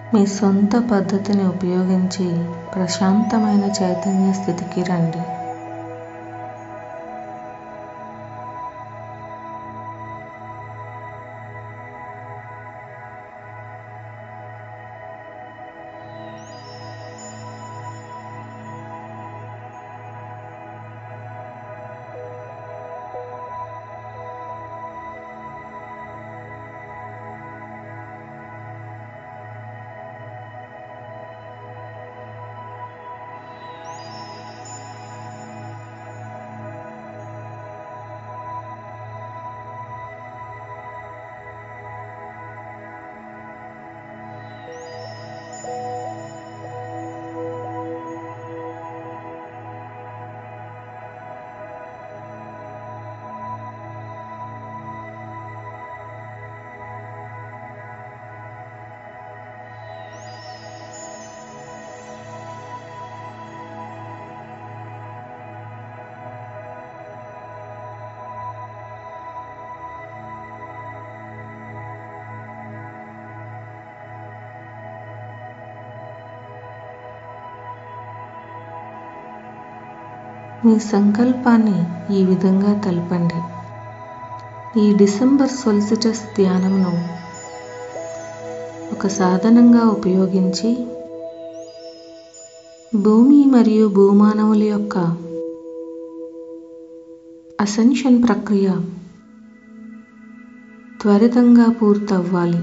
మీ సొంత పద్ధతిని ఉపయోగించి ప్రశాంతమైన చైతన్య స్థితికి రండి మీ సంకల్పాన్ని ఈ విధంగా తెలపండి ఈ డిసెంబర్ సొలిసిటస్ ధ్యానంను ఒక సాధనంగా ఉపయోగించి భూమి మరియు భూమానవుల యొక్క అసెన్షన్ ప్రక్రియ త్వరితంగా పూర్తవ్వాలి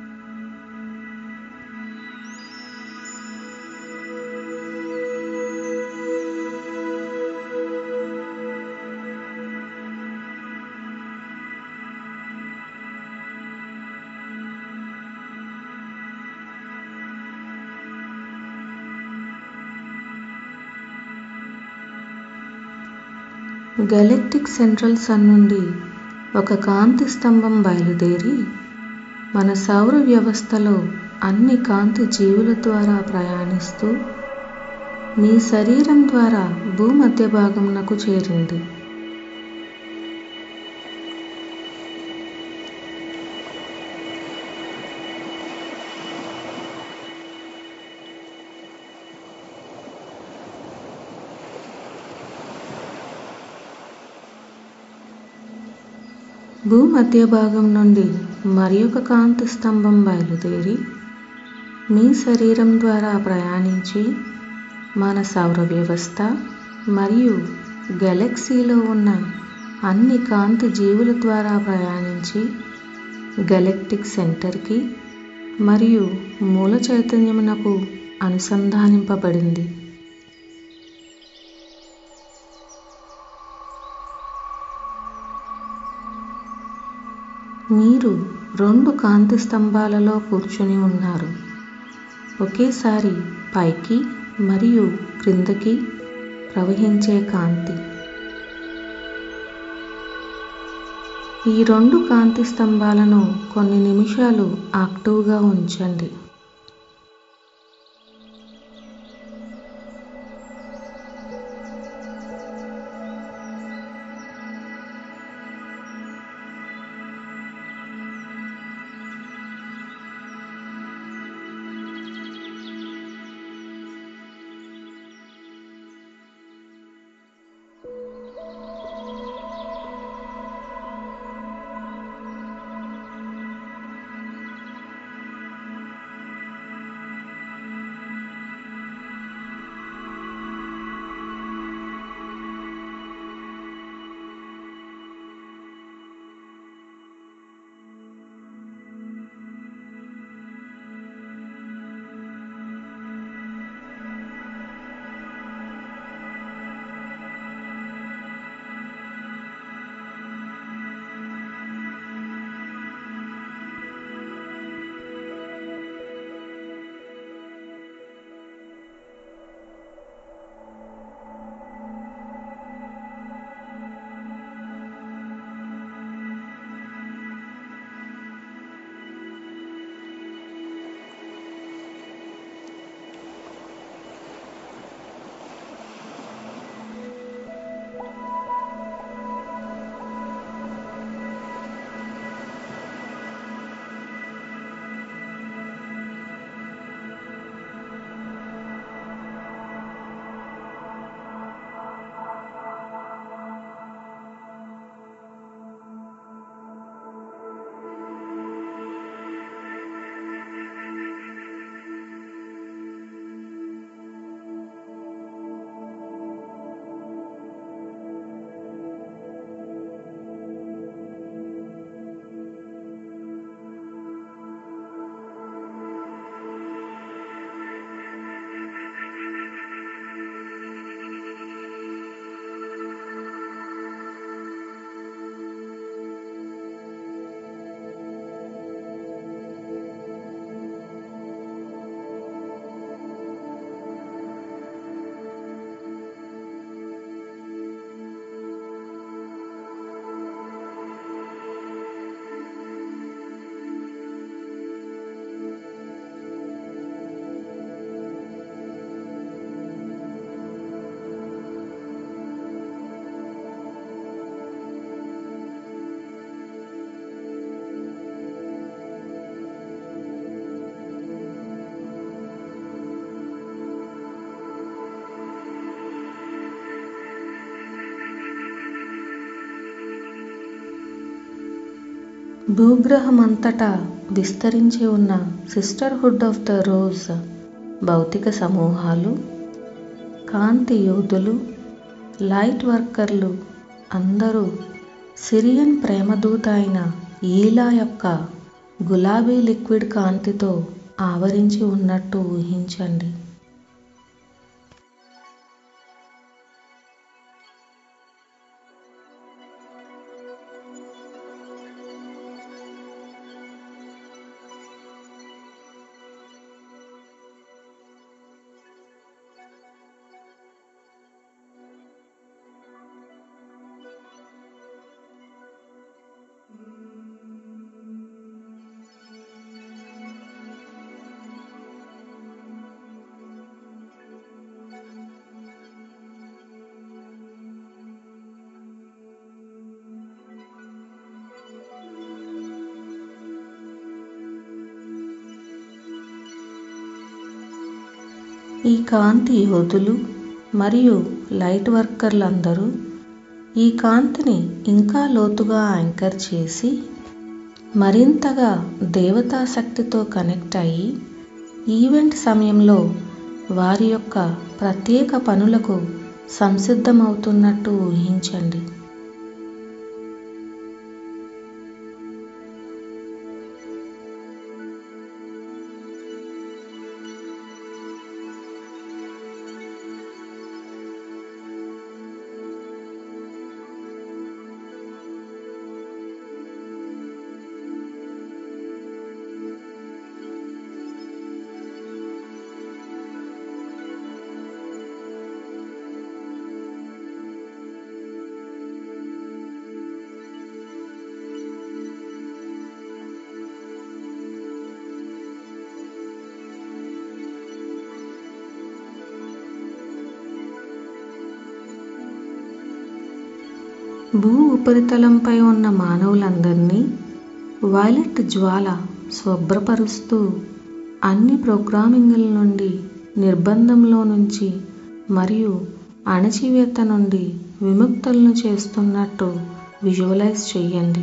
గెలెక్టిక్ సెంట్రల్ సన్ నుండి ఒక కాంతి స్తంభం బయలుదేరి మన సౌర వ్యవస్థలో అన్ని కాంతి జీవుల ద్వారా ప్రయాణిస్తూ మీ శరీరం ద్వారా భూమధ్య భాగమునకు చేరింది భూమధ్య భాగం నుండి మరి ఒక కాంతి స్తంభం బయలుదేరి మీ శరీరం ద్వారా ప్రయాణించి మన సౌర వ్యవస్థ మరియు గెలక్సీలో ఉన్న అన్ని కాంతి జీవుల ద్వారా ప్రయాణించి గెలెక్టిక్ సెంటర్కి మరియు మూల చైతన్యమునకు అనుసంధానింపబడింది మీరు రెండు కాంతి స్తంభాలలో కూర్చుని ఉన్నారు ఒకేసారి పైకి మరియు క్రిందకి ప్రవహించే కాంతి ఈ రెండు కాంతి స్తంభాలను కొన్ని నిమిషాలు యాక్టివ్గా ఉంచండి భూగ్రహమంతటా విస్తరించి ఉన్న సిస్టర్హుడ్ ఆఫ్ ద రోజ్ భౌతిక సమూహాలు కాంతి యోధులు లైట్ వర్కర్లు అందరూ సిరియన్ ప్రేమదూత అయిన ఈలా యొక్క గులాబీ లిక్విడ్ కాంతితో ఆవరించి ఉన్నట్టు ఊహించండి ఈ కాంతి యోధులు మరియు లైట్ వర్కర్లందరూ ఈ కాంతిని ఇంకా లోతుగా యాంకర్ చేసి మరింతగా దేవతా శక్తితో కనెక్ట్ అయ్యి ఈవెంట్ సమయంలో వారి యొక్క ప్రత్యేక పనులకు సంసిద్ధమవుతున్నట్టు ఊహించండి భూ ఉపరితలంపై ఉన్న మానవులందరినీ వైలెట్ జ్వాల శుభ్రపరుస్తూ అన్ని ప్రోగ్రామింగ్ల నుండి నిర్బంధంలో నుంచి మరియు అణచివేత నుండి విముక్తులను చేస్తున్నట్టు విజువలైజ్ చేయండి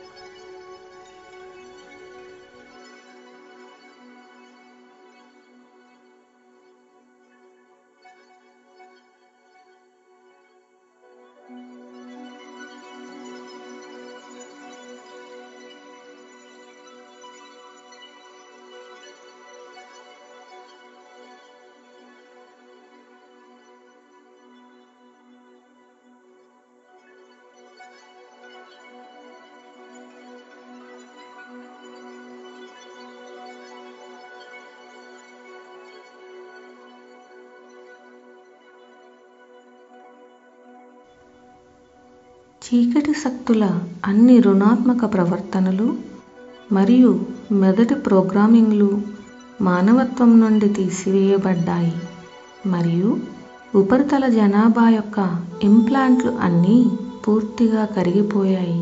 చీకటి శక్తుల అన్ని రుణాత్మక ప్రవర్తనలు మరియు మెదటి ప్రోగ్రామింగ్లు మానవత్వం నుండి తీసివేయబడ్డాయి మరియు ఉపరితల జనాభా యొక్క ఇంప్లాంట్లు అన్నీ పూర్తిగా కరిగిపోయాయి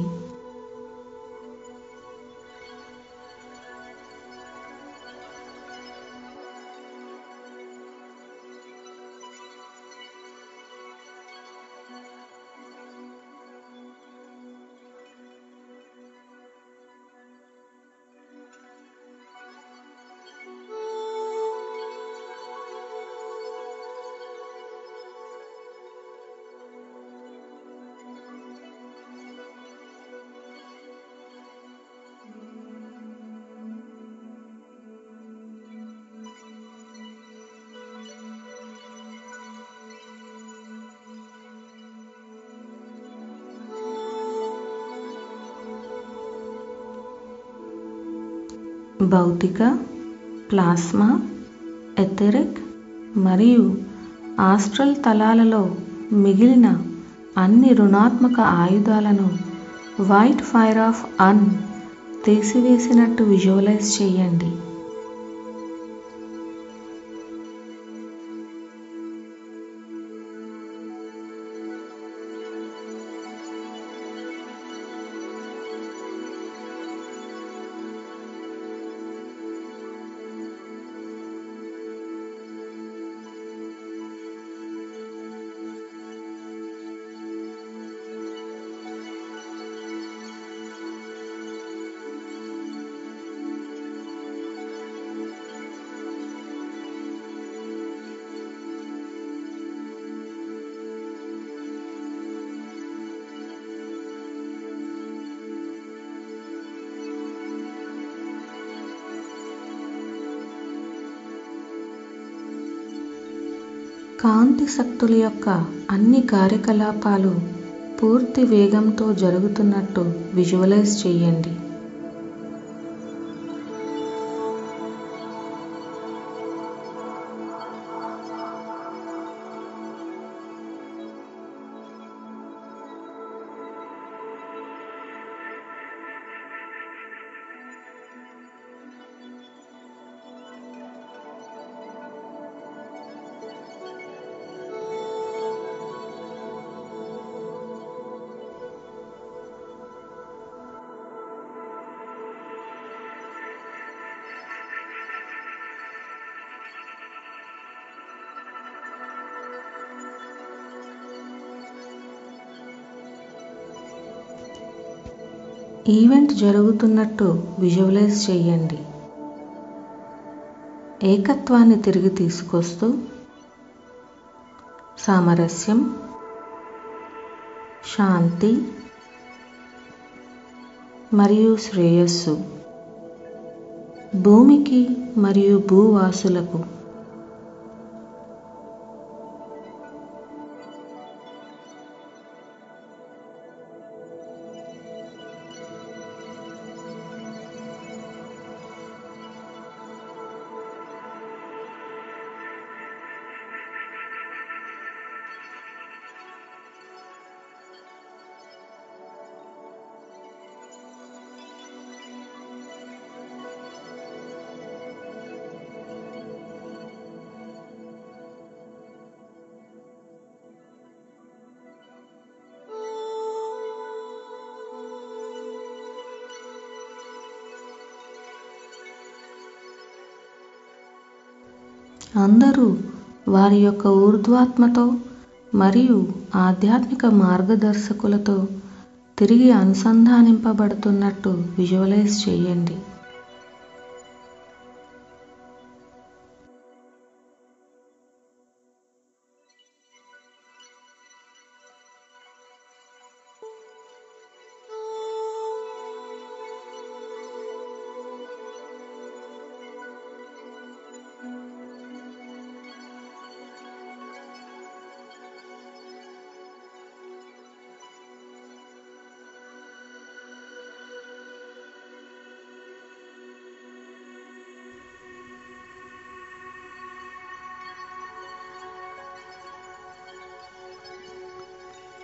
భౌతిక ప్లాస్మా ఎథెరిక్ మరియు ఆస్ట్రల్ తలాలలో మిగిలిన అన్ని రుణాత్మక ఆయుధాలను వైట్ ఫైర్ ఆఫ్ అన్ తీసివేసినట్టు విజువలైజ్ చేయండి కాంతి శక్తుల యొక్క అన్ని కార్యకలాపాలు పూర్తి వేగంతో జరుగుతున్నట్టు విజువలైజ్ చేయండి ఈవెంట్ జరుగుతున్నట్టు విజువలైజ్ చేయండి ఏకత్వాన్ని తిరిగి తీసుకొస్తూ సామరస్యం శాంతి మరియు శ్రేయస్సు భూమికి మరియు భూవాసులకు అందరూ వారి యొక్క ఊర్ధ్వాత్మతో మరియు ఆధ్యాత్మిక మార్గదర్శకులతో తిరిగి అనుసంధానింపబడుతున్నట్టు విజువలైజ్ చేయండి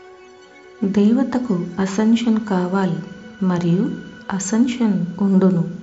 దేవతకు అసెన్షన్ కావాలి మరియు అసెన్షన్ ఉండును